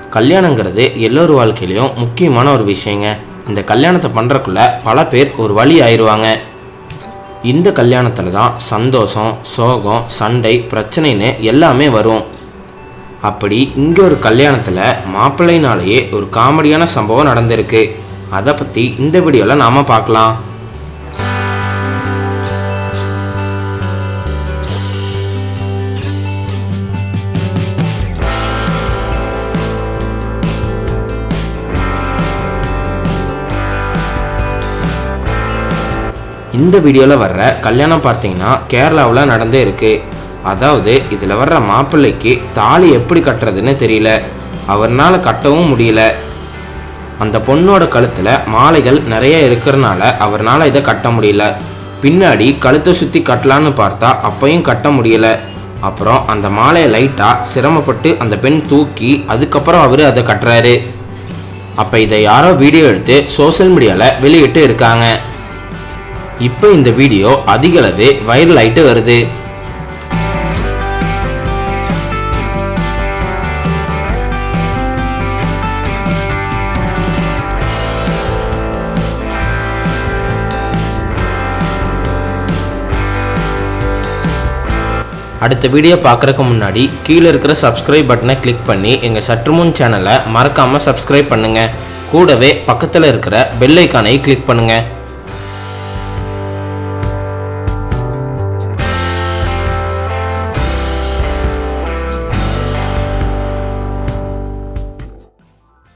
கல்யாணங்கிறது எல்லோரு வாழ்க்கையிலையும் முக்கியமான ஒரு விஷயங்க இந்த கல்யாணத்தை பண்ணுறக்குள்ள பல பேர் ஒரு வழி ஆயிடுவாங்க இந்த கல்யாணத்தில் தான் சந்தோஷம் சோகம் சண்டை பிரச்சனைன்னு எல்லாமே வரும் அப்படி இங்கே ஒரு கல்யாணத்தில் மாப்பிள்ளைனாலேயே ஒரு காமெடியான சம்பவம் நடந்திருக்கு அதை பற்றி இந்த வீடியோவில் நாம் பார்க்கலாம் இந்த வீடியோவில் வர்ற கல்யாணம் பார்த்தீங்கன்னா கேரளாவில் நடந்தே இருக்கு அதாவது இதில் வர்ற மாப்பிள்ளைக்கு தாலி எப்படி கட்டுறதுன்னு தெரியல அவர்னால கட்டவும் முடியல அந்த பொண்ணோட கழுத்தில் மாலைகள் நிறைய இருக்கிறனால அவர்னால இதை கட்ட முடியல பின்னாடி கழுத்தை சுற்றி கட்டலான்னு பார்த்தா அப்பையும் கட்ட முடியல அப்புறம் அந்த மாலையை லைட்டாக சிரமப்பட்டு அந்த பெண் தூக்கி அதுக்கப்புறம் அவர் அதை கட்டுறாரு அப்போ இதை யாரோ வீடியோ எடுத்து சோஷியல் மீடியாவில் வெளியிட்டு இருக்காங்க இப்போ இந்த வீடியோ அதிகளவு வைரல் ஆயிட்டு வருது அடுத்த வீடியோ பார்க்குறக்கு முன்னாடி கீழே இருக்கிற சப்ஸ்கிரைப் பட்டனை கிளிக் பண்ணி எங்கள் சற்றுமுன் சேனலை மறக்காமல் சப்ஸ்கிரைப் பண்ணுங்கள் கூடவே பக்கத்தில் இருக்கிற பெல் ஐக்கானை கிளிக் பண்ணுங்கள்